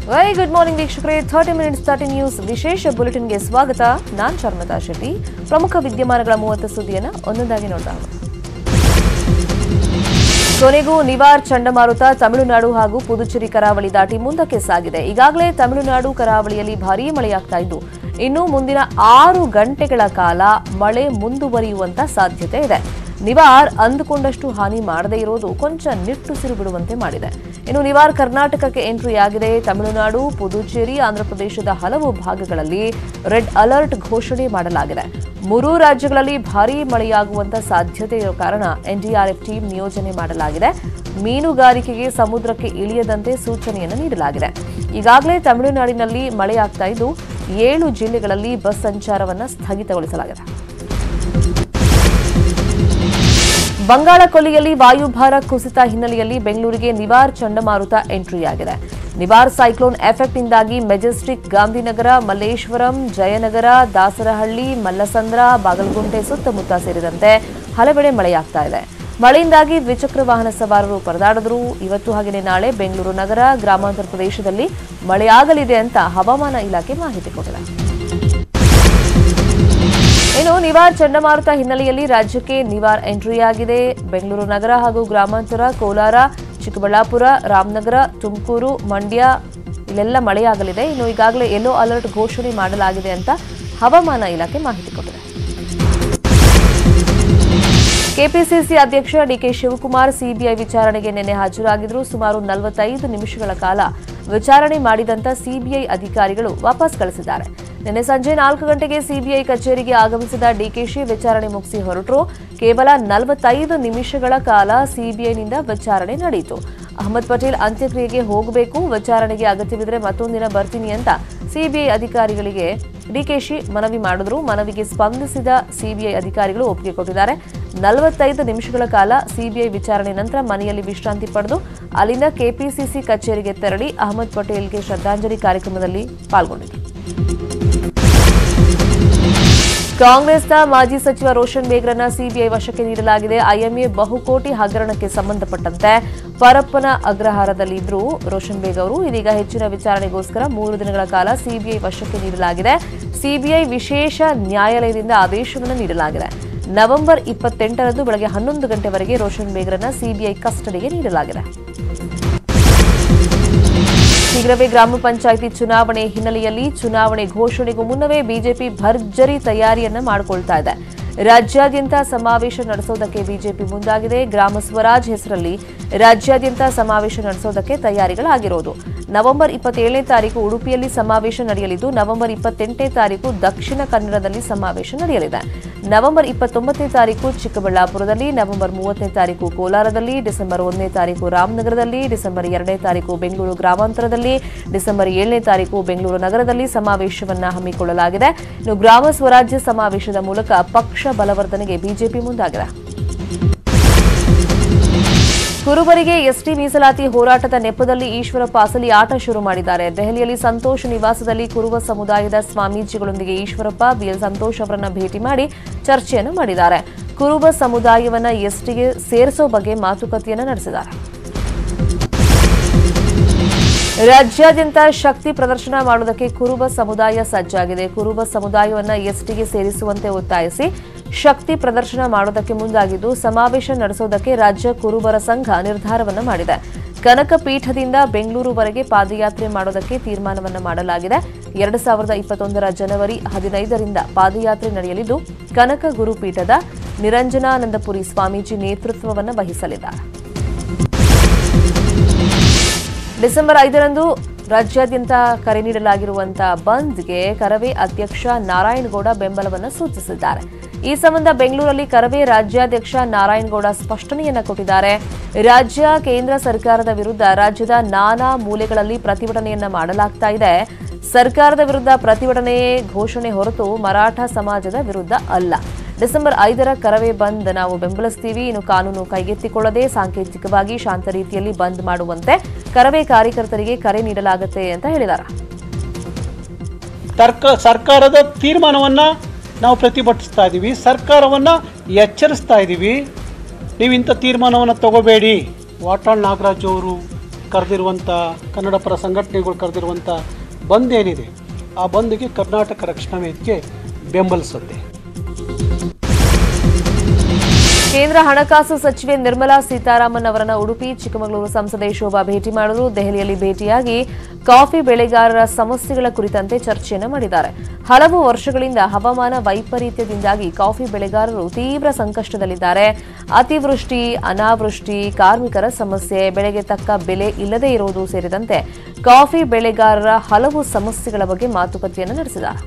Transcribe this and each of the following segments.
very good morning ವೀಕ್ಷಕರೇ thirty minutes thirty news ವಿಶೇಷ ಬುಲೆಟಿನ್ಗೆ ಸ್ವಾಗತ ನಾನ್ ಶರ್ಮತಾ ಶೆಟ್ಟಿ ಪ್ರಮುಖ ವಿದ್ಯಮಾನಗಳ ಮೂವತ್ತು ಸುದ್ದಿಯನ್ನು ಒಂದೊಂದಾಗಿ ನೋಡೋಣ ಕೊನೆಗೂ ನಿವಾರ್ ಚಂಡಮಾರುತ ತಮಿಳುನಾಡು ಹಾಗೂ ಪುದುಚೇರಿ ಕರಾವಳಿ ದಾಟಿ ಮುಂದಕ್ಕೆ ಸಾಗಿದೆ ಈಗಾಗಲೇ ತಮಿಳುನಾಡು ಕರಾವಳಿಯಲ್ಲಿ ಭಾರೀ ಮಳೆಯಾಗ್ತಾ ಇದ್ದು ಇನ್ನು ಮುಂದಿನ ಆರು ಗಂಟೆಗಳ ಕಾಲ ಮಳೆ ಮುಂದುವರಿಯುವಂತ ಸಾಧ್ಯತೆ ಇದೆ ನಿವಾರ್ ಅಂದುಕೊಂಡಷ್ಟು ಹಾನಿ ಮಾಡದೇ ಇರೋದು ಕೊಂಚ ನಿಟ್ಟುಸಿರು ಬಿಡುವಂತೆ ಮಾಡಿದೆ ಇನ್ನು ನಿವಾರ್ ಕರ್ನಾಟಕಕ್ಕೆ ಎಂಟ್ರಿ ಆಗಿದೆ ತಮಿಳುನಾಡು ಪುದುಚೇರಿ ಆಂಧ್ರಪ್ರದೇಶದ ಹಲವು ಭಾಗಗಳಲ್ಲಿ ರೆಡ್ ಅಲರ್ಟ್ ಘೋಷಣೆ ಮಾಡಲಾಗಿದೆ ಮೂರೂ ರಾಜ್ಯಗಳಲ್ಲಿ ಭಾರೀ ಮಳೆಯಾಗುವಂತ ಸಾಧ್ಯತೆ ಇರೋ ಕಾರಣ ಎನ್ಡಿಆರ್ಎಫ್ ಟೀಮ್ ನಿಯೋಜನೆ ಮಾಡಲಾಗಿದೆ ಮೀನುಗಾರಿಕೆಗೆ ಸಮುದ್ರಕ್ಕೆ ಇಳಿಯದಂತೆ ಸೂಚನೆಯನ್ನು ನೀಡಲಾಗಿದೆ ಈಗಾಗಲೇ ತಮಿಳುನಾಡಿನಲ್ಲಿ ಮಳೆಯಾಗ್ತಾ ಇದ್ದು ಏಳು ಜಿಲ್ಲೆಗಳಲ್ಲಿ ಬಸ್ ಸಂಚಾರವನ್ನು ಸ್ಥಗಿತಗೊಳಿಸಲಾಗಿದೆ ಬಂಗಾಳ ಕೊಲ್ಲಿಯಲ್ಲಿ ವಾಯುಭಾರ ಕುಸಿತ ಹಿನ್ನೆಲೆಯಲ್ಲಿ ಬೆಂಗಳೂರಿಗೆ ನಿವಾರ್ ಚಂಡಮಾರುತ ಎಂಟ್ರಿಯಾಗಿದೆ ನಿವಾರ್ ಸೈಕ್ಲೋನ್ ಎಫೆಕ್ಟ್ನಿಂದಾಗಿ ಮೆಜೆಸ್ಟಿಕ್ ಗಾಂಧಿನಗರ ಮಲ್ಲೇಶ್ವರಂ ಜಯನಗರ ದಾಸರಹಳ್ಳಿ ಮಲ್ಲಸಂದ್ರ ಬಾಗಲಗುಂಟೆ ಸುತ್ತಮುತ್ತ ಸೇರಿದಂತೆ ಹಲವೆಡೆ ಮಳೆಯಾಗ್ತಾ ಇದೆ ಮಳೆಯಿಂದಾಗಿ ದ್ವಿಚಕ್ರ ವಾಹನ ಸವಾರರು ಪರದಾಡಿದ್ರು ಇವತ್ತು ಹಾಗೆಯೇ ನಾಳೆ ಬೆಂಗಳೂರು ನಗರ ಗ್ರಾಮಾಂತರ ಪ್ರದೇಶದಲ್ಲಿ ಮಳೆಯಾಗಲಿದೆ ಅಂತ ಹವಾಮಾನ ಇಲಾಖೆ ಮಾಹಿತಿ ಕೊಟ್ಟಿದೆ ಇನ್ನು ನಿವಾರ್ ಚಂಡಮಾರುತ ಹಿನ್ನೆಲೆಯಲ್ಲಿ ರಾಜ್ಯಕ್ಕೆ ನಿವಾರ್ ಎಂಟ್ರಿಯಾಗಿದೆ ಬೆಂಗಳೂರು ನಗರ ಹಾಗೂ ಗ್ರಾಮಾಂತರ ಕೋಲಾರ ಚಿಕ್ಕಬಳ್ಳಾಪುರ ರಾಮನಗರ ತುಮಕೂರು ಮಂಡ್ಯ ಇಲ್ಲೆಲ್ಲ ಮಳೆಯಾಗಲಿದೆ ಇನ್ನು ಈಗಾಗಲೇ ಯೆಲ್ಲೋ ಅಲರ್ಟ್ ಘೋಷಣೆ ಮಾಡಲಾಗಿದೆ ಅಂತ ಹವಾಮಾನ ಇಲಾಖೆ ಮಾಹಿತಿ ಕೊಟ್ಟಿದೆ ಕೆಪಿಸಿಸಿ ಅಧ್ಯಕ್ಷ ಡಿಕೆ ಶಿವಕುಮಾರ್ ಸಿಬಿಐ ವಿಚಾರಣೆಗೆ ನಿನ್ನೆ ಹಾಜರಾಗಿದ್ರು ಸುಮಾರು ನಲವತ್ತೈದು ನಿಮಿಷಗಳ ಕಾಲ ವಿಚಾರಣೆ ಮಾಡಿದಂತ ಸಿಬಿಐ ಅಧಿಕಾರಿಗಳು ವಾಪಸ್ ಕಳಿಸಿದ್ದಾರೆ ನಿನ್ನೆ ಸಂಜೆ ನಾಲ್ಕು ಗಂಟೆಗೆ ಸಿಬಿಐ ಕಚೇರಿಗೆ ಆಗಮಿಸಿದ ಡಿಕೆಶಿ ವಿಚಾರಣೆ ಮುಗಿಸಿ ಹೊರಟರು ಕೇವಲ ನಲವತ್ತೈದು ನಿಮಿಷಗಳ ಕಾಲ ಸಿಬಿಐನಿಂದ ವಿಚಾರಣೆ ನಡೆಯಿತು ಅಹಮದ್ ಪಟೇಲ್ ಅಂತ್ಯಕ್ರಿಯೆಗೆ ಹೋಗಬೇಕು ವಿಚಾರಣೆಗೆ ಅಗತ್ಯವಿದ್ರೆ ಮತ್ತೊಂದಿನ ಬರ್ತೀನಿ ಅಂತ ಸಿಬಿಐ ಅಧಿಕಾರಿಗಳಿಗೆ ಡಿಕೆಶಿ ಮನವಿ ಮಾಡಿದ್ರು ಮನವಿಗೆ ಸ್ಪಂದಿಸಿದ ಸಿಬಿಐ ಅಧಿಕಾರಿಗಳು ಒಪ್ಪಿಗೆ ಕೊಟ್ಟಿದ್ದಾರೆ ನಲವತ್ತೈದು ನಿಮಿಷಗಳ ಕಾಲ ಸಿಬಿಐ ವಿಚಾರಣೆ ನಂತರ ಮನೆಯಲ್ಲಿ ವಿಶ್ರಾಂತಿ ಪಡೆದು ಅಲ್ಲಿಂದ ಕೆಪಿಸಿಸಿ ಕಚೇರಿಗೆ ತೆರಳಿ ಅಹಮದ್ ಪಟೇಲ್ಗೆ ಶ್ರದ್ಧಾಂಜಲಿ ಕಾರ್ಯಕ್ರಮದಲ್ಲಿ ಪಾಲ್ಗೊಂಡಿದ್ದರು ಕಾಂಗ್ರೆಸ್ನ ಮಾಜಿ ಸಚಿವ ರೋಷನ್ ಬೇಗ್ರನ್ನ ಸಿಬಿಐ ವಶಕ್ಕೆ ನೀಡಲಾಗಿದೆ ಐಎಂಎ ಬಹುಕೋಟಿ ಹಗರಣಕ್ಕೆ ಸಂಬಂಧಪಟ್ಟಂತೆ ಪರಪ್ಪನ ಅಗ್ರಹಾರದಲ್ಲಿದ್ದರು ರೋಷನ್ ಬೇಗ್ ಅವರು ಇದೀಗ ಹೆಚ್ಚಿನ ವಿಚಾರಣೆಗೋಸ್ಕರ ಮೂರು ದಿನಗಳ ಕಾಲ ಸಿಬಿಐ ವಶಕ್ಕೆ ನೀಡಲಾಗಿದೆ ಸಿಬಿಐ ವಿಶೇಷ ನ್ಯಾಯಾಲಯದಿಂದ ಆದೇಶವನ್ನು ನೀಡಲಾಗಿದೆ ನವೆಂಬರ್ ಇಪ್ಪತ್ತೆಂಟರಂದು ಬೆಳಗ್ಗೆ ಹನ್ನೊಂದು ಗಂಟೆವರೆಗೆ ರೋಷನ್ ಬೇಗ್ರನ್ನ ಸಿಬಿಐ ಕಸ್ಟಡಿಗೆ ನೀಡಲಾಗಿದೆ ಶೀಘ್ರವೇ ಗ್ರಾಮ ಪಂಚಾಯಿತಿ ಚುನಾವಣೆ ಹಿನ್ನೆಲೆಯಲ್ಲಿ ಚುನಾವಣೆ ಘೋಷಣೆಗೂ ಮುನ್ನವೇ ಬಿಜೆಪಿ ಭರ್ಜರಿ ತಯಾರಿಯನ್ನ ಮಾಡಿಕೊಳ್ತಾ ಇದೆ ರಾಜ್ಯಾದ್ಯಂತ ಸಮಾವೇಶ ನಡೆಸೋದಕ್ಕೆ ಬಿಜೆಪಿ ಮುಂದಾಗಿದೆ ಗ್ರಾಮ ಸ್ವರಾಜ್ ಹೆಸರಲ್ಲಿ ರಾಜ್ಯಾದ್ಯಂತ ಸಮಾವೇಶ ನಡೆಸೋದಕ್ಕೆ ತಯಾರಿಗಳಾಗಿರೋದು ನವೆಂಬರ್ ಇಪ್ಪತ್ತೇಳನೇ ತಾರೀಕು ಉಡುಪಿಯಲ್ಲಿ ಸಮಾವೇಶ ನಡೆಯಲಿದ್ದು ನವೆಂಬರ್ ಇಪ್ಪತ್ತೆಂಟನೇ ತಾರೀಕು ದಕ್ಷಿಣ ಕನ್ನಡದಲ್ಲಿ ಸಮಾವೇಶ ನಡೆಯಲಿದೆ ನವೆಂಬರ್ ಇಪ್ಪತ್ತೊಂಬತ್ತನೇ ತಾರೀಕು ಚಿಕ್ಕಬಳ್ಳಾಪುರದಲ್ಲಿ ನವೆಂಬರ್ ಮೂವತ್ತನೇ ತಾರೀಕು ಕೋಲಾರದಲ್ಲಿ ಡಿಸೆಂಬರ್ ಒಂದನೇ ತಾರೀಕು ರಾಮನಗರದಲ್ಲಿ ಡಿಸೆಂಬರ್ ಎರಡನೇ ತಾರೀಕು ಬೆಂಗಳೂರು ಗ್ರಾಮಾಂತರದಲ್ಲಿ ಡಿಸೆಂಬರ್ ಏಳನೇ ತಾರೀಕು ಬೆಂಗಳೂರು ನಗರದಲ್ಲಿ ಸಮಾವೇಶವನ್ನ ಹಮ್ಮಿಕೊಳ್ಳಲಾಗಿದೆ ಇನ್ನು ಗ್ರಾಮ ಸ್ವರಾಜ್ಯ ಸಮಾವೇಶದ ಮೂಲಕ ಪಕ್ಷ ಬಲವರ್ಧನೆಗೆ ಬಿಜೆಪಿ ಮುಂದಾಗಿದೆ ಕುರುಬರಿಗೆ ಎಸ್ಟಿ ಮೀಸಲಾತಿ ಹೋರಾಟದ ನೆಪದಲ್ಲಿ ಈಶ್ವರಪ್ಪ ಅಸಲಿ ಆಟ ಶುರು ಮಾಡಿದ್ದಾರೆ ದೆಹಲಿಯಲ್ಲಿ ಸಂತೋಷ್ ನಿವಾಸದಲ್ಲಿ ಕುರುಬ ಸಮುದಾಯದ ಸ್ವಾಮೀಜಿಗಳೊಂದಿಗೆ ಈಶ್ವರಪ್ಪ ಬಿಎಲ್ ಸಂತೋಷ್ ಅವರನ್ನ ಭೇಟಿ ಮಾಡಿ ಚರ್ಚೆಯನ್ನು ಮಾಡಿದ್ದಾರೆ ಕುರುಬ ಸಮುದಾಯವನ್ನ ಎಸ್ಟಿಗೆ ಸೇರಿಸೋ ಬಗ್ಗೆ ಮಾತುಕತೆಯನ್ನು ನಡೆಸಿದ್ದಾರೆ ರಾಜ್ಯಾದ್ಯಂತ ಶಕ್ತಿ ಪ್ರದರ್ಶನ ಮಾಡುವುದಕ್ಕೆ ಕುರುಬ ಸಮುದಾಯ ಸಜ್ಜಾಗಿದೆ ಕುರುಬ ಸಮುದಾಯವನ್ನ ಎಸ್ಟಿಗೆ ಸೇರಿಸುವಂತೆ ಒತ್ತಾಯಿಸಿ ಶಕ್ತಿ ಪ್ರದರ್ಶನ ಮಾಡುವುದಕ್ಕೆ ಮುಂದಾಗಿದ್ದು ಸಮಾವೇಶ ನಡೆಸೋದಕ್ಕೆ ರಾಜ್ಯ ಕುರುಬರ ಸಂಘ ನಿರ್ಧಾರವನ್ನು ಮಾಡಿದೆ ಕನಕ ಪೀಠದಿಂದ ಬೆಂಗಳೂರುವರೆಗೆ ಪಾದಯಾತ್ರೆ ಮಾಡೋದಕ್ಕೆ ತೀರ್ಮಾನವನ್ನು ಮಾಡಲಾಗಿದೆ ಎರಡು ಸಾವಿರದ ಇಪ್ಪತ್ತೊಂದರ ಜನವರಿ ಹದಿನೈದರಿಂದ ಪಾದಯಾತ್ರೆ ನಡೆಯಲಿದ್ದು ಕನಕ ಗುರುಪೀಠದ ನಿರಂಜನಾನಂದಪುರಿ ಸ್ವಾಮೀಜಿ ನೇತೃತ್ವವನ್ನು ವಹಿಸಲಿದ್ದಾರೆ ಡಿಸೆಂಬರ್ ಐದರಂದು ರಾಜ್ಯಾದ್ಯಂತ ಕರೆ ನೀಡಲಾಗಿರುವಂತಹ ಬಂದ್ಗೆ ಕರವೇ ಅಧ್ಯಕ್ಷ ನಾರಾಯಣಗೌಡ ಬೆಂಬಲವನ್ನು ಸೂಚಿಸಿದ್ದಾರೆ ಈ ಸಂಬಂಧ ಬೆಂಗಳೂರಲ್ಲಿ ಕರವೇ ರಾಜ್ಯಾಧ್ಯಕ್ಷ ನಾರಾಯಣಗೌಡ ಸ್ಪಷ್ಟನೆಯನ್ನ ಕೊಟ್ಟಿದ್ದಾರೆ ರಾಜ್ಯ ಕೇಂದ್ರ ಸರ್ಕಾರದ ವಿರುದ್ಧ ರಾಜ್ಯದ ನಾನಾ ಮೂಲೆಗಳಲ್ಲಿ ಪ್ರತಿಭಟನೆಯನ್ನ ಮಾಡಲಾಗ್ತಾ ಇದೆ ಸರ್ಕಾರದ ವಿರುದ್ಧ ಪ್ರತಿಭಟನೆ ಘೋಷಣೆ ಹೊರತು ಮರಾಠ ಸಮಾಜದ ವಿರುದ್ಧ ಅಲ್ಲ ಡಿಸೆಂಬರ್ ಐದರ ಕರವೇ ಬಂದ್ ನಾವು ಬೆಂಬಲಿಸ್ತೀವಿ ಇನ್ನು ಕಾನೂನು ಕೈಗೆತ್ತಿಕೊಳ್ಳದೆ ಸಾಂಕೇತಿಕವಾಗಿ ಶಾಂತ ರೀತಿಯಲ್ಲಿ ಬಂದ್ ಮಾಡುವಂತೆ ಕರವೇ ಕಾರ್ಯಕರ್ತರಿಗೆ ಕರೆ ನೀಡಲಾಗುತ್ತೆ ಅಂತ ಹೇಳಿದ್ದಾರೆ ತರ್ಕ ಸರ್ಕಾರದ ತೀರ್ಮಾನವನ್ನು ನಾವು ಪ್ರತಿಭಟಿಸ್ತಾ ಇದ್ದೀವಿ ಸರ್ಕಾರವನ್ನು ಎಚ್ಚರಿಸ್ತಾ ಇದ್ದೀವಿ ನೀವು ಇಂಥ ತೀರ್ಮಾನವನ್ನು ತಗೋಬೇಡಿ ವಾಟಾಳ್ ನಾಗರಾಜ್ ಅವರು ಕರೆದಿರುವಂಥ ಕನ್ನಡ ಪರ ಸಂಘಟನೆಗಳು ಕರೆದಿರುವಂಥ ಬಂದ್ ಏನಿದೆ ಆ ಬಂದ್ಗೆ ಕರ್ನಾಟಕ ರಕ್ಷಣಾ ವೇದಿಕೆ ಬೆಂಬಲಿಸುತ್ತೆ ಕೇಂದ್ರ ಹಣಕಾಸು ಸಚಿವೆ ನಿರ್ಮಲಾ ಸೀತಾರಾಮನ್ ಅವರನ್ನ ಉಡುಪಿ ಚಿಕ್ಕಮಗಳೂರು ಸಂಸದೆ ಶೋಭಾ ಭೇಟಿ ಮಾಡಿದ್ರು ದೆಹಲಿಯಲ್ಲಿ ಭೇಟಿಯಾಗಿ ಕಾಫಿ ಬೆಳೆಗಾರರ ಸಮಸ್ಯೆಗಳ ಕುರಿತಂತೆ ಚರ್ಚೆಯನ್ನು ಮಾಡಿದ್ದಾರೆ ಹಲವು ವರ್ಷಗಳಿಂದ ಹವಾಮಾನ ವೈಪರೀತ್ಯದಿಂದಾಗಿ ಕಾಫಿ ಬೆಳೆಗಾರರು ತೀವ್ರ ಸಂಕಷ್ಟದಲ್ಲಿದ್ದಾರೆ ಅತಿವೃಷ್ಟಿ ಅನಾವೃಷ್ಟಿ ಕಾರ್ಮಿಕರ ಸಮಸ್ಯೆ ಬೆಳೆಗೆ ತಕ್ಕ ಬೆಲೆ ಇಲ್ಲದೇ ಇರುವುದು ಸೇರಿದಂತೆ ಕಾಫಿ ಬೆಳೆಗಾರರ ಹಲವು ಸಮಸ್ಯೆಗಳ ಬಗ್ಗೆ ಮಾತುಕತೆಯನ್ನು ನಡೆಸಿದ್ದಾರೆ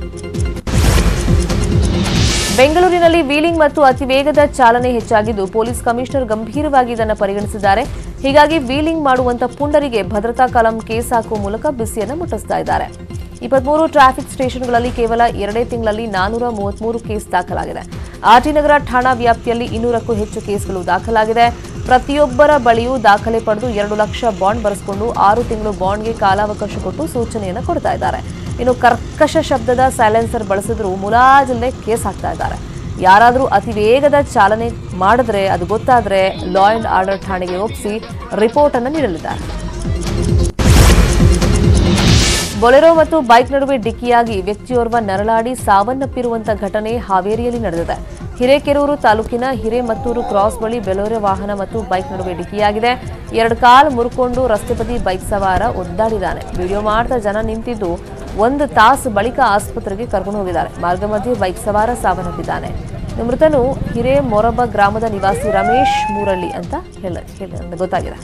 ಬೆಂಗಳೂರಿನಲ್ಲಿ ವೀಲಿಂಗ್ ಮತ್ತು ಅತಿ ವೇಗದ ಚಾಲನೆ ಹೆಚ್ಚಾಗಿದ್ದು ಪೊಲೀಸ್ ಕಮಿಷನರ್ ಗಂಭೀರವಾಗಿ ಇದನ್ನು ಪರಿಗಣಿಸಿದ್ದಾರೆ ಹೀಗಾಗಿ ವೀಲಿಂಗ್ ಮಾಡುವಂತ ಪುಂಡರಿಗೆ ಭದ್ರತಾ ಕಲಂ ಕೇಸ್ ಹಾಕುವ ಮೂಲಕ ಬಿಸಿಯನ್ನು ಮುಟ್ಟಿಸ್ತಾ ಇದ್ದಾರೆ ಇಪ್ಪತ್ಮೂರು ಟ್ರಾಫಿಕ್ ಸ್ಟೇಷನ್ಗಳಲ್ಲಿ ಕೇವಲ ಎರಡೇ ತಿಂಗಳಲ್ಲಿ ನಾನೂರ ಮೂವತ್ಮೂರು ಕೇಸ್ ದಾಖಲಾಗಿದೆ ಆರ್ಟಿನಗರ ಠಾಣಾ ವ್ಯಾಪ್ತಿಯಲ್ಲಿ ಇನ್ನೂರಕ್ಕೂ ಹೆಚ್ಚು ಕೇಸ್ಗಳು ದಾಖಲಾಗಿದೆ ಪ್ರತಿಯೊಬ್ಬರ ಬಳಿಯೂ ದಾಖಲೆ ಪಡೆದು ಎರಡು ಲಕ್ಷ ಬಾಂಡ್ ಬರೆಸಿಕೊಂಡು ಆರು ತಿಂಗಳು ಬಾಂಡ್ಗೆ ಕಾಲಾವಕಾಶ ಕೊಟ್ಟು ಸೂಚನೆಯನ್ನು ಕೊಡ್ತಾ ಇದ್ದಾರೆ ಇನ್ನು ಕರ್ಕಶ ಶಬ್ದದ ಸೈಲೆನ್ಸರ್ ಬಳಸಿದ್ರು ಮುಲಾಜಿಲ್ಲದೆ ಕೇಸ್ ಹಾಕ್ತಾ ಇದ್ದಾರೆ ಯಾರಾದರೂ ಅತಿ ವೇಗದ ಚಾಲನೆ ಮಾಡಿದ್ರೆ ಅದು ಗೊತ್ತಾದ್ರೆ ಲಾ ಅಂಡ್ ಆರ್ಡರ್ ಠಾಣೆಗೆ ಒಪ್ಪಿಸಿ ರಿಪೋರ್ಟ್ ಅನ್ನು ನೀಡಲಿದ್ದಾರೆ ಬೊಲೆರೋ ಮತ್ತು ಬೈಕ್ ನಡುವೆ ಡಿಕ್ಕಿಯಾಗಿ ವ್ಯಕ್ತಿಯೋರ್ವ ನರಳಾಡಿ ಸಾವನ್ನಪ್ಪಿರುವಂತಹ ಘಟನೆ ಹಾವೇರಿಯಲ್ಲಿ ನಡೆದಿದೆ ಹಿರೇಕೆರೂರು ತಾಲೂಕಿನ ಹಿರೇಮತ್ತೂರು ಕ್ರಾಸ್ ಬಳಿ ಬೆಲೋರೆ ವಾಹನ ಮತ್ತು ಬೈಕ್ ನಡುವೆ ಡಿಕ್ಕಿಯಾಗಿದೆ ಎರಡು ಕಾಲು ಮುರ್ಕೊಂಡು ರಸ್ತೆ ಬದಿ ಬೈಕ್ ಸವಾರ ಒದ್ದಾಡಿದ್ದಾನೆ ವಿಡಿಯೋ ಮಾಡ್ತಾ ಜನ ನಿಂತಿದ್ದು ಒಂದು ತಾಸು ಬಳಿಕ ಆಸ್ಪತ್ರೆಗೆ ಕರ್ಕೊಂಡು ಹೋಗಿದ್ದಾರೆ ಮಾರ್ಗ ಮಧ್ಯೆ ಬೈಕ್ ಸವಾರ ಸಾವನ್ನಪ್ಪಿದ್ದಾನೆ ಇನ್ನು ಮೃತನು ಹಿರೇಮೊರಬ ಗ್ರಾಮದ ನಿವಾಸಿ ರಮೇಶ್ ಮೂರಳ್ಳಿ ಅಂತ ಹೇಳ ಹೇಳ- ಗೊತ್ತಾಗಿದೆ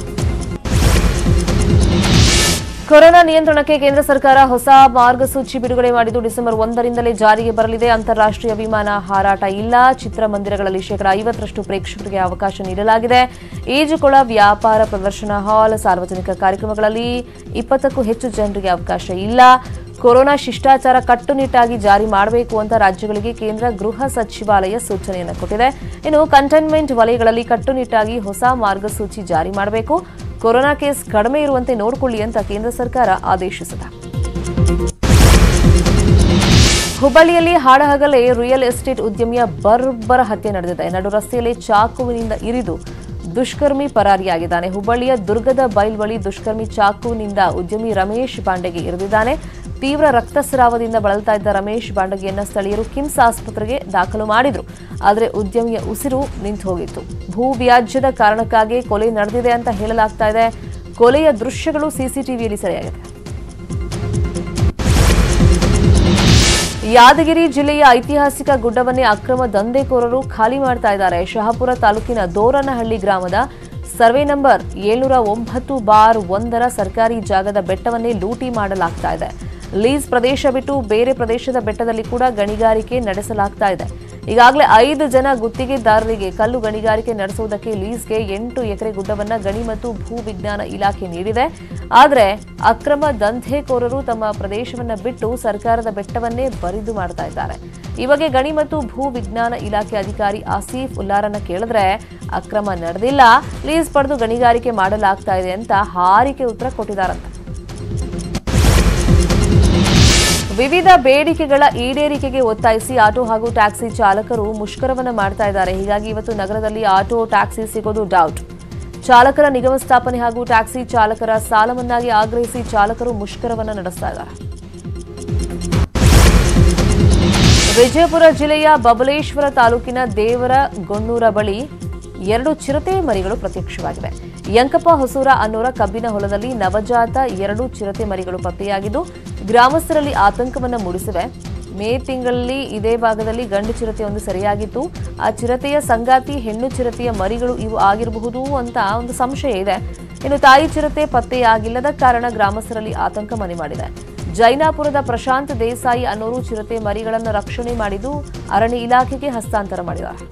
ಕೊರೋನಾ ನಿಯಂತ್ರಣಕ್ಕೆ ಕೇಂದ್ರ ಸರ್ಕಾರ ಹೊಸ ಮಾರ್ಗಸೂಚಿ ಬಿಡುಗಡೆ ಮಾಡಿದ್ದು ಡಿಸೆಂಬರ್ ಒಂದರಿಂದಲೇ ಜಾರಿಗೆ ಬರಲಿದೆ ಅಂತಾರಾಷ್ಟ್ರೀಯ ವಿಮಾನ ಹಾರಾಟ ಇಲ್ಲ ಚಿತ್ರಮಂದಿರಗಳಲ್ಲಿ ಶೇಕಡಾ ಐವತ್ತರಷ್ಟು ಪ್ರೇಕ್ಷಕರಿಗೆ ಅವಕಾಶ ನೀಡಲಾಗಿದೆ ಈಜುಕೊಳ ವ್ಯಾಪಾರ ಪ್ರದರ್ಶನ ಹಾಲ್ ಸಾರ್ವಜನಿಕ ಕಾರ್ಯಕ್ರಮಗಳಲ್ಲಿ ಇಪ್ಪತ್ತಕ್ಕೂ ಹೆಚ್ಚು ಜನರಿಗೆ ಅವಕಾಶ ಇಲ್ಲ ಕೊರೋನಾ ಶಿಷ್ಟಾಚಾರ ಕಟ್ಟುನಿಟ್ಟಾಗಿ ಜಾರಿ ಮಾಡಬೇಕು ಅಂತ ರಾಜ್ಯಗಳಿಗೆ ಕೇಂದ್ರ ಗೃಹ ಸಚಿವಾಲಯ ಸೂಚನೆಯನ್ನು ಕೊಟ್ಟಿದೆ ಇನ್ನು ಕಂಟೈನ್ಮೆಂಟ್ ವಲಯಗಳಲ್ಲಿ ಕಟ್ಟುನಿಟ್ಟಾಗಿ ಹೊಸ ಮಾರ್ಗಸೂಚಿ ಜಾರಿ ಮಾಡಬೇಕು ಕೊರೋನಾ ಕೇಸ್ ಕಡಿಮೆ ಇರುವಂತೆ ನೋಡಿಕೊಳ್ಳಿ ಅಂತ ಕೇಂದ್ರ ಸರ್ಕಾರ ಆದೇಶಿಸಿದೆ ಹುಬ್ಬಳ್ಳಿಯಲ್ಲಿ ಹಾಡಹಗಲೇ ರಿಯಲ್ ಎಸ್ಟೇಟ್ ಉದ್ಯಮಿಯ ಬರ್ಬರ ಹತ್ಯೆ ನಡೆದಿದೆ ನಡು ರಸ್ತೆಯಲ್ಲಿ ಚಾಕುವಿನಿಂದ ಇರಿದು ದುಷ್ಕರ್ಮಿ ಪರಾರಿಯಾಗಿದ್ದಾನೆ ಹುಬ್ಬಳ್ಳಿಯ ದುರ್ಗದ ಬೈಲ್ ಬಳಿ ದುಷ್ಕರ್ಮಿ ಚಾಕುವಿನಿಂದ ಉದ್ಯಮಿ ರಮೇಶ್ ಬಾಂಡೆಗೆ ಇರಿದಿದ್ದಾನೆ ತೀವ್ರ ರಕ್ತಸ್ರಾವದಿಂದ ಬಳಲ್ತಾ ಇದ್ದ ರಮೇಶ್ ಬಾಂಡಗಿಯನ್ನ ಸ್ಥಳೀಯರು ಕಿಮ್ಸ್ ಆಸ್ಪತ್ರೆಗೆ ದಾಖಲು ಮಾಡಿದ್ರು ಆದರೆ ಉದ್ಯಮಿಯ ಉಸಿರು ನಿಂತು ಹೋಗಿತ್ತು ಭೂ ವ್ಯಾಜ್ಯದ ಕಾರಣಕ್ಕಾಗಿ ಕೊಲೆ ನಡೆದಿದೆ ಅಂತ ಹೇಳಲಾಗ್ತಾ ಇದೆ ಕೊಲೆಯ ದೃಶ್ಯಗಳು ಸಿಸಿಟಿವಿಯಲ್ಲಿ ಸೆರೆಯಾಗಿದೆ ಯಾದಗಿರಿ ಜಿಲ್ಲೆಯ ಐತಿಹಾಸಿಕ ಗುಡ್ಡವನ್ನೇ ಅಕ್ರಮ ದಂಧೆಕೋರರು ಖಾಲಿ ಮಾಡ್ತಾ ಇದ್ದಾರೆ ಶಹಾಪುರ ತಾಲೂಕಿನ ದೋರನಹಳ್ಳಿ ಗ್ರಾಮದ ಸರ್ವೆ ನಂಬರ್ ಏಳ್ನೂರ ಒಂಬತ್ತು ಬಾರ್ ಒಂದರ ಸರ್ಕಾರಿ ಜಾಗದ ಬೆಟ್ಟವನ್ನೇ ಲೂಟಿ ಮಾಡಲಾಗ್ತಾ ಇದೆ ಲೀಸ್ ಪ್ರದೇಶ ಬಿಟ್ಟು ಬೇರೆ ಪ್ರದೇಶದ ಬೆಟ್ಟದಲ್ಲಿ ಕೂಡ ಗಣಿಗಾರಿಕೆ ನಡೆಸಲಾಗ್ತಾ ಇದೆ ಈಗಾಗಲೇ ಐದು ಜನ ಗುತ್ತಿಗೆದಾರರಿಗೆ ಕಲ್ಲು ಗಣಿಗಾರಿಕೆ ನಡೆಸುವುದಕ್ಕೆ ಲೀಸ್ಗೆ ಎಂಟು ಎಕರೆ ಗುಡ್ಡವನ್ನ ಗಣಿ ಮತ್ತು ಭೂ ವಿಜ್ಞಾನ ಇಲಾಖೆ ನೀಡಿದೆ ಆದರೆ ಅಕ್ರಮ ದಂಧೆಕೋರರು ತಮ್ಮ ಪ್ರದೇಶವನ್ನ ಬಿಟ್ಟು ಸರ್ಕಾರದ ಬೆಟ್ಟವನ್ನೇ ಬರಿದು ಮಾಡ್ತಾ ಇದ್ದಾರೆ ಈ ಬಗ್ಗೆ ಗಣಿ ಮತ್ತು ಭೂ ವಿಜ್ಞಾನ ಇಲಾಖೆ ಅಧಿಕಾರಿ ಆಸೀಫ್ ಉಲ್ಲಾರನ್ನ ಕೇಳಿದ್ರೆ ಅಕ್ರಮ ನಡೆದಿಲ್ಲ ಲೀಸ್ ಪಡೆದು ಗಣಿಗಾರಿಕೆ ಮಾಡಲಾಗ್ತಾ ಇದೆ ಅಂತ ಹಾರಿಕೆ ಉತ್ತರ ಕೊಟ್ಟಿದ್ದಾರಂತೆ ವಿವಿಧ ಬೇಡಿಕೆಗಳ ಈಡೇರಿಕೆಗೆ ಒತ್ತಾಯಿಸಿ ಆಟೋ ಹಾಗೂ ಟ್ಯಾಕ್ಸಿ ಚಾಲಕರು ಮುಷ್ಕರವನ್ನ ಮಾಡ್ತಾ ಇದ್ದಾರೆ ಹೀಗಾಗಿ ಇವತ್ತು ನಗರದಲ್ಲಿ ಆಟೋ ಟ್ಯಾಕ್ಸಿ ಸಿಗೋದು ಡೌಟ್ ಚಾಲಕರ ನಿಗಮ ಸ್ಥಾಪನೆ ಹಾಗೂ ಟ್ಯಾಕ್ಸಿ ಚಾಲಕರ ಸಾಲ ಮನ್ನಾಗಿ ಆಗ್ರಹಿಸಿ ಚಾಲಕರು ಮುಷ್ಕರವನ್ನ ನಡೆಸ್ತಾ ಇದ್ದಾರೆ ವಿಜಯಪುರ ಜಿಲ್ಲೆಯ ಬಬಲೇಶ್ವರ ತಾಲೂಕಿನ ದೇವರ ಗೊಣ್ಣೂರ ಬಳಿ ಎರಡು ಚಿರತೆ ಮರಿಗಳು ಪ್ರತ್ಯಕ್ಷವಾಗಿವೆ ಯಂಕಪ್ಪ ಹೊಸೂರ ಅನ್ನೋರ ಕಬ್ಬಿನ ಹೊಲದಲ್ಲಿ ನವಜಾತ ಎರಡು ಚಿರತೆ ಮರಿಗಳು ಪತ್ತೆಯಾಗಿದ್ದು ಗ್ರಾಮಸ್ಥರಲ್ಲಿ ಆತಂಕವನ್ನ ಮೂಡಿಸಿವೆ ಮೇ ತಿಂಗಳಲ್ಲಿ ಇದೇ ಭಾಗದಲ್ಲಿ ಗಂಡು ಚಿರತೆಯೊಂದು ಸರಿಯಾಗಿತ್ತು ಆ ಚಿರತೆಯ ಸಂಗಾತಿ ಹೆಣ್ಣು ಚಿರತೆಯ ಮರಿಗಳು ಇವು ಆಗಿರಬಹುದು ಅಂತ ಒಂದು ಸಂಶಯ ಇದೆ ಇನ್ನು ತಾಯಿ ಚಿರತೆ ಪತ್ತೆಯಾಗಿಲ್ಲದ ಕಾರಣ ಗ್ರಾಮಸ್ಥರಲ್ಲಿ ಆತಂಕ ಮನೆ ಮಾಡಿದೆ ಜೈನಾಪುರದ ಪ್ರಶಾಂತ್ ದೇಸಾಯಿ ಅನ್ನೋರು ಚಿರತೆ ಮರಿಗಳನ್ನು ರಕ್ಷಣೆ ಮಾಡಿದ್ದು ಅರಣ್ಯ ಇಲಾಖೆಗೆ ಹಸ್ತಾಂತರ ಮಾಡಿದ್ದಾರೆ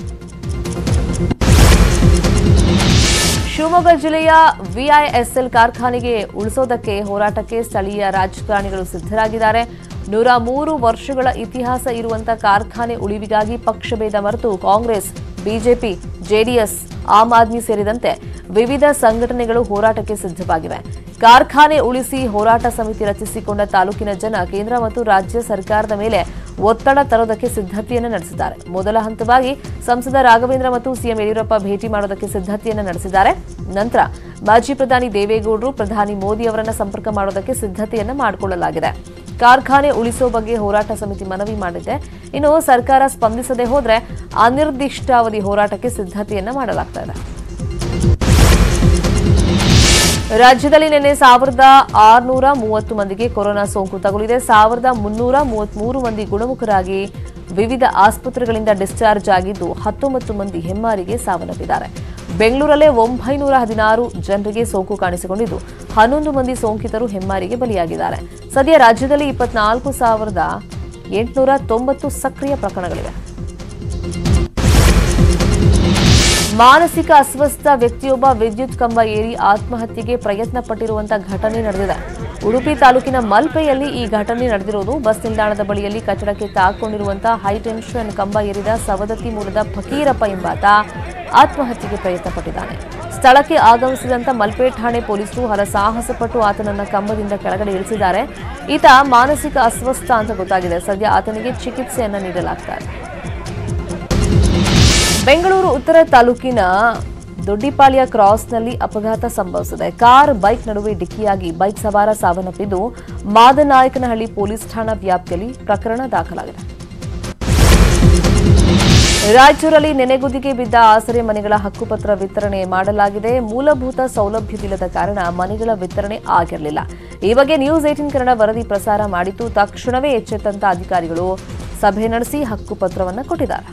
ಶಿವಮೊಗ್ಗ ಜಿಲ್ಲೆಯ ವಿಐಎಸ್ಎಲ್ ಕಾರ್ಖಾನೆಗೆ ಉಳಿಸೋದಕ್ಕೆ ಹೋರಾಟಕ್ಕೆ ಸ್ಥಳೀಯ ರಾಜಕಾರಣಿಗಳು ಸಿದ್ಧರಾಗಿದ್ದಾರೆ ನೂರ ಮೂರು ವರ್ಷಗಳ ಇತಿಹಾಸ ಇರುವಂತಹ ಕಾರ್ಖಾನೆ ಉಳಿವಿಗಾಗಿ ಪಕ್ಷಭೇದ ಮರೆತು ಕಾಂಗ್ರೆಸ್ ಬಿಜೆಪಿ ಜೆಡಿಎಸ್ ಆಮ್ ಆದ್ಮಿ ಸೇರಿದಂತೆ ವಿವಿಧ ಸಂಘಟನೆಗಳು ಹೋರಾಟಕ್ಕೆ ಸಿದ್ಧವಾಗಿವೆ ಕಾರ್ಖಾನೆ ಉಳಿಸಿ ಹೋರಾಟ ಸಮಿತಿ ರಚಿಸಿಕೊಂಡ ತಾಲೂಕಿನ ಜನ ಕೇಂದ್ರ ಮತ್ತು ರಾಜ್ಯ ಸರ್ಕಾರದ ಮೇಲೆ ಒತ್ತಡ ತರೋದಕ್ಕೆ ಸಿದ್ಧತೆಯನ್ನು ನಡೆಸಿದ್ದಾರೆ ಮೊದಲ ಹಂತವಾಗಿ ಸಂಸದ ರಾಘವೇಂದ್ರ ಮತ್ತು ಸಿಎಂ ಯಡಿಯೂರಪ್ಪ ಭೇಟಿ ಮಾಡೋದಕ್ಕೆ ಸಿದ್ಧತೆಯನ್ನು ನಡೆಸಿದ್ದಾರೆ ನಂತರ ಮಾಜಿ ಪ್ರಧಾನಿ ದೇವೇಗೌಡರು ಪ್ರಧಾನಿ ಮೋದಿ ಅವರನ್ನ ಸಂಪರ್ಕ ಮಾಡೋದಕ್ಕೆ ಸಿದ್ಧತೆಯನ್ನು ಮಾಡಿಕೊಳ್ಳಲಾಗಿದೆ ಕಾರ್ಖಾನೆ ಉಳಿಸೋ ಬಗ್ಗೆ ಹೋರಾಟ ಸಮಿತಿ ಮನವಿ ಮಾಡಿದೆ ಇನ್ನು ಸರ್ಕಾರ ಸ್ಪಂದಿಸದೆ ಹೋದ್ರೆ ಅನಿರ್ದಿಷ್ಟಾವಧಿ ಹೋರಾಟಕ್ಕೆ ಸಿದ್ಧತೆಯನ್ನ ಮಾಡಲಾಗ್ತಾ ಇದೆ ರಾಜ್ಯದಲ್ಲಿ ನಿನ್ನೆ ಸಾವಿರದ ಆರುನೂರ ಮೂವತ್ತು ಮಂದಿಗೆ ಕೊರೋನಾ ಸೋಂಕು ತಗುಲಿದೆ ಸಾವಿರದ ಮುನ್ನೂರ ಮೂವತ್ಮೂರು ಮಂದಿ ಗುಣಮುಖರಾಗಿ ವಿವಿಧ ಆಸ್ಪತ್ರೆಗಳಿಂದ ಡಿಸ್ಚಾರ್ಜ್ ಆಗಿದ್ದು ಹತ್ತೊಂಬತ್ತು ಮಂದಿ ಹೆಮ್ಮಾರಿಗೆ ಸಾವನ್ನಪ್ಪಿದ್ದಾರೆ ಬೆಂಗಳೂರಲ್ಲೇ ಒಂಬೈನೂರ ಹದಿನಾರು ಜನರಿಗೆ ಸೋಂಕು ಕಾಣಿಸಿಕೊಂಡಿದ್ದು ಹನ್ನೊಂದು ಮಂದಿ ಸೋಂಕಿತರು ಹೆಮ್ಮಾರಿಗೆ ಬಲಿಯಾಗಿದ್ದಾರೆ ಸದ್ಯ ರಾಜ್ಯದಲ್ಲಿ ಇಪ್ಪತ್ನಾಲ್ಕು ಸಾವಿರದ ಎಂಟುನೂರ ತೊಂಬತ್ತು ಸಕ್ರಿಯ ಪ್ರಕರಣಗಳಿವೆ ಮಾನಸಿಕ ಅಸ್ವಸ್ಥ ವ್ಯಕ್ತಿಯೊಬ್ಬ ವಿದ್ಯುತ್ ಕಂಬ ಏರಿ ಆತ್ಮಹತ್ಯೆಗೆ ಪ್ರಯತ್ನ ಪಟ್ಟಿರುವಂತಹ ಘಟನೆ ನಡೆದಿದೆ ಉಡುಪಿ ತಾಲೂಕಿನ ಮಲ್ಪೆಯಲ್ಲಿ ಈ ಘಟನೆ ನಡೆದಿರುವುದು ಬಸ್ ನಿಲ್ದಾಣದ ಬಳಿಯಲ್ಲಿ ಕಟ್ಟಡಕ್ಕೆ ತಾಕೊಂಡಿರುವಂತಹ ಹೈಟೆನ್ಷನ್ ಕಂಬ ಏರಿದ ಸವದತ್ತಿ ಮೂಲದ ಫಕೀರಪ್ಪ ಎಂಬಾತ ಆತ್ಮಹತ್ಯೆಗೆ ಪ್ರಯತ್ನ ಪಟ್ಟಿದ್ದಾನೆ ಸ್ಥಳಕ್ಕೆ ಆಗಮಿಸಿದಂತ ಮಲ್ಪೆ ಠಾಣೆ ಪೊಲೀಸರು ಹರಸಾಹಸ ಪಟ್ಟು ಆತನನ್ನ ಕಂಬದಿಂದ ಕೆಳಗಡೆ ಇಳಿಸಿದ್ದಾರೆ ಈತ ಮಾನಸಿಕ ಅಸ್ವಸ್ಥ ಅಂತ ಗೊತ್ತಾಗಿದೆ ಸದ್ಯ ಆತನಿಗೆ ಚಿಕಿತ್ಸೆಯನ್ನ ನೀಡಲಾಗ್ತಾ ಇದೆ ಬೆಂಗಳೂರು ಉತ್ತರ ತಾಲೂಕಿನ ದೊಡ್ಡಿಪಾಳ್ಯ ಕ್ರಾಸ್ನಲ್ಲಿ ಅಪಘಾತ ಸಂಭವಿಸಿದೆ ಕಾರ್ ಬೈಕ್ ನಡುವೆ ಡಿಕ್ಕಿಯಾಗಿ ಬೈಕ್ ಸವಾರ ಸಾವನ್ನಪ್ಪಿದ್ದು ಮಾದನಾಯಕನಹಳ್ಳಿ ಪೊಲೀಸ್ ಠಾಣಾ ವ್ಯಾಪ್ತಿಯಲ್ಲಿ ಪ್ರಕರಣ ದಾಖಲಾಗಿದೆ ರಾಯಚೂರಲ್ಲಿ ನೆನೆಗುದಿಗೆ ಬಿದ್ದ ಆಸರೆ ಮನೆಗಳ ಹಕ್ಕುಪತ್ರ ವಿತರಣೆ ಮಾಡಲಾಗಿದೆ ಮೂಲಭೂತ ಸೌಲಭ್ಯವಿಲ್ಲದ ಕಾರಣ ಮನೆಗಳ ವಿತರಣೆ ಆಗಿರಲಿಲ್ಲ ಈ ಬಗ್ಗೆ ನ್ಯೂಸ್ ಏಟಿನ್ ಕನ್ನಡ ವರದಿ ಪ್ರಸಾರ ಮಾಡಿದ್ದು ತಕ್ಷಣವೇ ಎಚ್ಚೆತ್ತಂತ ಅಧಿಕಾರಿಗಳು ಸಭೆ ನಡೆಸಿ ಹಕ್ಕುಪತ್ರವನ್ನು ಕೊಟ್ಟಿದ್ದಾರೆ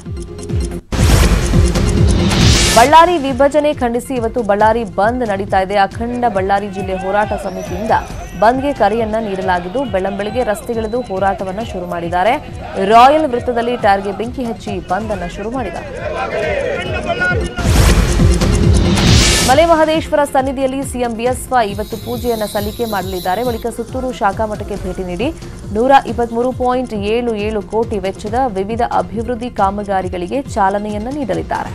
ಬಳ್ಳಾರಿ ವಿಭಜನೆ ಖಂಡಿಸಿ ಇವತ್ತು ಬಳ್ಳಾರಿ ಬಂದ್ ನಡೀತಾ ಇದೆ ಅಖಂಡ ಬಳ್ಳಾರಿ ಜಿಲ್ಲೆ ಹೋರಾಟ ಸಮಿತಿಯಿಂದ ಬಂದ್ಗೆ ಕರೆಯನ್ನ ನೀಡಲಾಗಿದ್ದು ಬೆಳ್ಳಂಬೆಳಗ್ಗೆ ರಸ್ತೆಗಿಳಿದು ಹೋರಾಟವನ್ನ ಶುರು ಮಾಡಿದ್ದಾರೆ ರಾಯಲ್ ವೃತ್ತದಲ್ಲಿ ಟೈರ್ಗೆ ಬೆಂಕಿ ಹಚ್ಚಿ ಬಂದ್ ಅನ್ನ ಶುರು ಮಾಡಿದ್ದಾರೆ ಮಲೆಮಹದೇಶ್ವರ ಸನ್ನಿಧಿಯಲ್ಲಿ ಸಿಎಂ ಬಿಎಸ್ವೈ ಇವತ್ತು ಪೂಜೆಯನ್ನ ಸಲ್ಲಿಕೆ ಮಾಡಲಿದ್ದಾರೆ ಬಳಿಕ ಸುತ್ತೂರು ಶಾಖಾ ಮಠಕ್ಕೆ ಭೇಟಿ ನೀಡಿ ನೂರ ಇಪ್ಪತ್ಮೂರು ಪಾಯಿಂಟ್ ಏಳು ಏಳು ಕೋಟಿ ವೆಚ್ಚದ ವಿವಿಧ ಅಭಿವೃದ್ಧಿ ಕಾಮಗಾರಿಗಳಿಗೆ ಚಾಲನೆಯನ್ನ ನೀಡಲಿದ್ದಾರೆ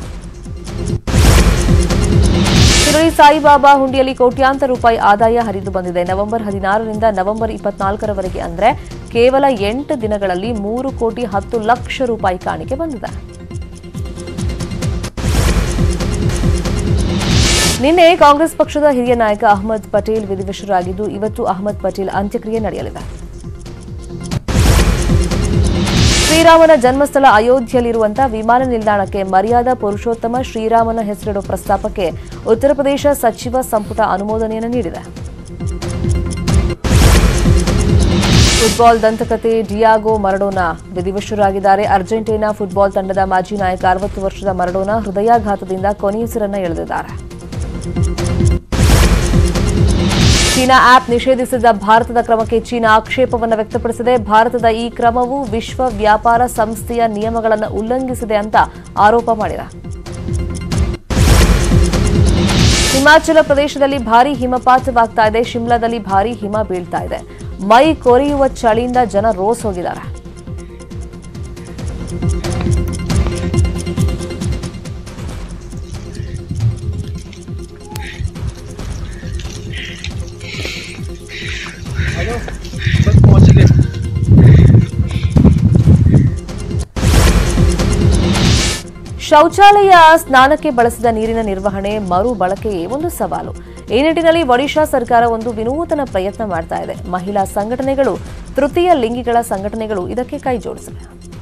ಶಿರಡಿ ಸಾಯಿಬಾಬಾ ಹುಂಡಿಯಲ್ಲಿ ಕೋಟ್ಯಾಂತರ ರೂಪಾಯಿ ಆದಾಯ ಹರಿದು ಬಂದಿದೆ ನವೆಂಬರ್ ಹದಿನಾರರಿಂದ ನವೆಂಬರ್ ಇಪ್ಪತ್ನಾಲ್ಕರವರೆಗೆ ಅಂದ್ರೆ ಕೇವಲ ಎಂಟು ದಿನಗಳಲ್ಲಿ ಮೂರು ಕೋಟಿ ಹತ್ತು ಲಕ್ಷ ರೂಪಾಯಿ ಕಾಣಿಕೆ ಬಂದಿದೆ ನಿನ್ನೆ ಕಾಂಗ್ರೆಸ್ ಪಕ್ಷದ ಹಿರಿಯ ನಾಯಕ ಅಹಮದ್ ಪಟೇಲ್ ವಿಧಿವಶರಾಗಿದ್ದು ಇವತ್ತು ಅಹಮದ್ ಪಟೇಲ್ ಅಂತ್ಯಕ್ರಿಯೆ ನಡೆಯಲಿದೆ ಶ್ರೀರಾಮನ ಜನ್ಮಸ್ಥಳ ಅಯೋಧ್ಯೆಯಲ್ಲಿರುವಂತಹ ವಿಮಾನ ನಿಲ್ದಾಣಕ್ಕೆ ಮರ್ಯಾದಾ ಪುರುಷೋತ್ತಮ ಶ್ರೀರಾಮನ ಹೆಸರಿಡುವ ಪ್ರಸ್ತಾಪಕ್ಕೆ ಉತ್ತರ ಪ್ರದೇಶ ಸಚಿವ ಸಂಪುಟ ಅನುಮೋದನೆಯನ್ನು ನೀಡಿದೆ ಫುಟ್ಬಾಲ್ ದಂತಕತೆ ಡಿಯಾಗೋ ಮರಡೋನಾ ವಿಧಿವಶರಾಗಿದ್ದಾರೆ ಅರ್ಜೆಂಟೀನಾ ಫುಟ್ಬಾಲ್ ತಂಡದ ಮಾಜಿ ನಾಯಕ ಅರವತ್ತು ವರ್ಷದ ಮರಡೋನಾ ಹೃದಯಾಘಾತದಿಂದ ಕೊನೆಯುಸಿರನ್ನ ಎಳೆದಿದ್ದಾರೆ ಚೀನಾ ಆಪ್ ನಿಷೇಧಿಸಿದ ಭಾರತದ ಕ್ರಮಕ್ಕೆ ಚೀನಾ ಆಕ್ಷೇಪವನ್ನು ವ್ಯಕ್ತಪಡಿಸಿದೆ ಭಾರತದ ಈ ಕ್ರಮವು ವಿಶ್ವ ವ್ಯಾಪಾರ ಸಂಸ್ಥೆಯ ನಿಯಮಗಳನ್ನು ಉಲ್ಲಂಘಿಸಿದೆ ಅಂತ ಆರೋಪ ಮಾಡಿದೆ ಹಿಮಾಚಲ ಪ್ರದೇಶದಲ್ಲಿ ಭಾರೀ ಹಿಮಪಾತವಾಗ್ತಾ ಇದೆ ಶಿಮ್ಲಾದಲ್ಲಿ ಭಾರೀ ಹಿಮ ಬೀಳ್ತಾ ಇದೆ ಮೈ ಕೊರೆಯುವ ಚಳಿಯಿಂದ ಜನ ರೋಸ್ ಹೋಗಿದ್ದಾರೆ ಶೌಚಾಲಯ ಸ್ನಾನಕ್ಕೆ ಬಳಸಿದ ನೀರಿನ ನಿರ್ವಹಣೆ ಮರು ಬಳಕೆಯೇ ಒಂದು ಸವಾಲು ಈ ನಿಟ್ಟಿನಲ್ಲಿ ಒಡಿಶಾ ಸರ್ಕಾರ ಒಂದು ವಿನೂತನ ಪ್ರಯತ್ನ ಮಾಡ್ತಾ ಇದೆ ಮಹಿಳಾ ಸಂಘಟನೆಗಳು ತೃತೀಯ ಲಿಂಗಿಗಳ ಸಂಘಟನೆಗಳು ಇದಕ್ಕೆ ಕೈ ಜೋಡಿಸಿವೆ